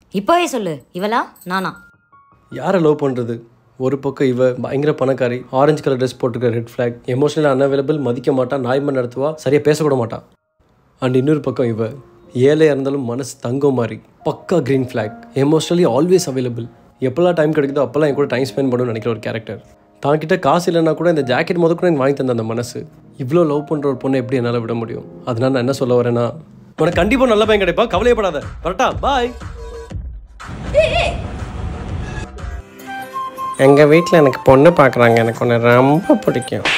இப்போவே சொல்லு இவளா நானா யாரை லவ் பண்ணுறது ஒரு பக்கம் இவ பயங்கர பணக்காரி ஆரஞ்சு கலர் ட்ரெஸ் போட்டுருக்க ரெட் ஃப்ளாக் எமோஷனலாக அன்அவைலபிள் மதிக்க மாட்டா நாய்மன் நடத்துவா சரியாக பேசக்கூட மாட்டா அண்ட் இன்னொரு பக்கம் இவ ஏழையாக இருந்தாலும் மனசு தங்கம் மாதிரி பக்கா green flag emotionally always available எப்போல்லாம் டைம் கிடைக்குதோ அப்போல்லாம் என் கூட டைம் ஸ்பெண்ட் பண்ணணும்னு நினைக்கிற ஒரு கேரக்டர் தான்கிட்ட காசு இல்லைன்னா கூட இந்த ஜாக்கெட் முத கூட எனக்கு வாங்கி தந்த அந்த மனசு இவ்வளோ லவ் பண்ணுற ஒரு பொண்ணை எப்படி என்னால் விட முடியும் அதனால நான் என்ன சொல்ல வரேன்னா உனக்கு கண்டிப்பாக நல்ல பையன் கிடைப்பா கவலையப்படாத கரெக்டா பாய் எங்கள் வீட்டில் எனக்கு பொண்ணு பார்க்குறாங்க எனக்கு ஒன்று ரொம்ப பிடிக்கும்